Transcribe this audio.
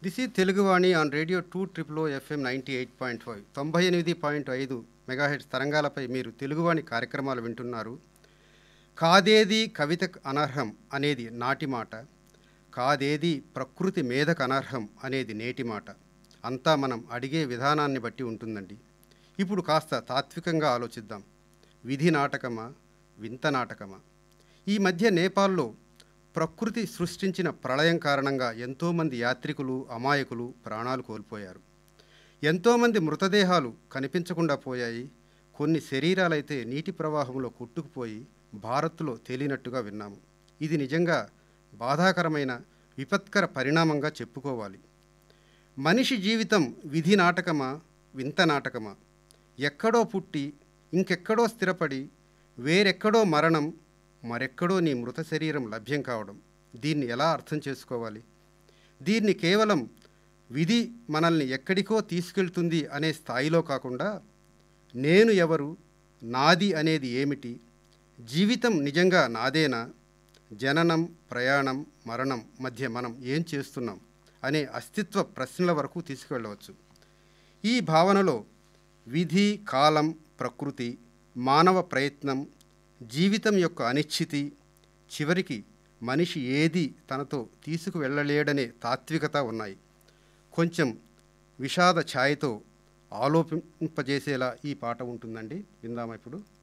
this ఈ Teluguvani on radio two triple O FM ninety eight point five తొంభై ఎనిమిది point ఐదు మెగాహెడ్స్ తరంగాలపై మీరు తెలుగువాణి కార్యక్రమాలు వింటున్నారు కాదేది కవితకు అనర్హం అనేది నాటి మాట కాదేది ప్రకృతి మేధకు అనర్హం అనేది నేటి మాట అంతా మనం అడిగే విధానాన్ని బట్టి ఉంటుందండి ఇప్పుడు కాస్త తాత్వికంగా ఆలోచిద్దాం విధి నాటకమా వింత నాటకమా ఈ మధ్య నేపాల్లో ప్రకృతి సృష్టించిన ప్రళయం కారణంగా ఎంతోమంది యాత్రికులు అమాయకులు ప్రాణాలు కోల్పోయారు ఎంతోమంది మృతదేహాలు కనిపించకుండా పోయాయి కొన్ని శరీరాలైతే నీటి ప్రవాహంలో కొట్టుకుపోయి భారత్లో తేలినట్టుగా విన్నాము ఇది నిజంగా బాధాకరమైన విపత్కర పరిణామంగా చెప్పుకోవాలి మనిషి జీవితం విధి నాటకమా వింత నాటకమా ఎక్కడో పుట్టి ఇంకెక్కడో స్థిరపడి వేరెక్కడో మరణం మరెక్కడో నీ మృత శరీరం లభ్యం కావడం దీన్ని ఎలా అర్థం చేసుకోవాలి దీన్ని కేవలం విధి మనల్ని ఎక్కడికో తీసుకెళ్తుంది అనే స్థాయిలో కాకుండా నేను ఎవరు నాది అనేది ఏమిటి జీవితం నిజంగా నాదేనా జననం ప్రయాణం మరణం మధ్య మనం ఏం చేస్తున్నాం అనే అస్తిత్వ ప్రశ్నల వరకు తీసుకువెళ్ళవచ్చు ఈ భావనలో విధి కాలం ప్రకృతి మానవ ప్రయత్నం జీవితం యొక్క అనిశ్చితి చివరికి మనిషి ఏది తనతో తీసుకువెళ్ళలేడనే తాత్వికత ఉన్నాయి కొంచెం విషాద ఛాయతో ఆలోపింపజేసేలా ఈ పాట ఉంటుందండి విందామా ఇప్పుడు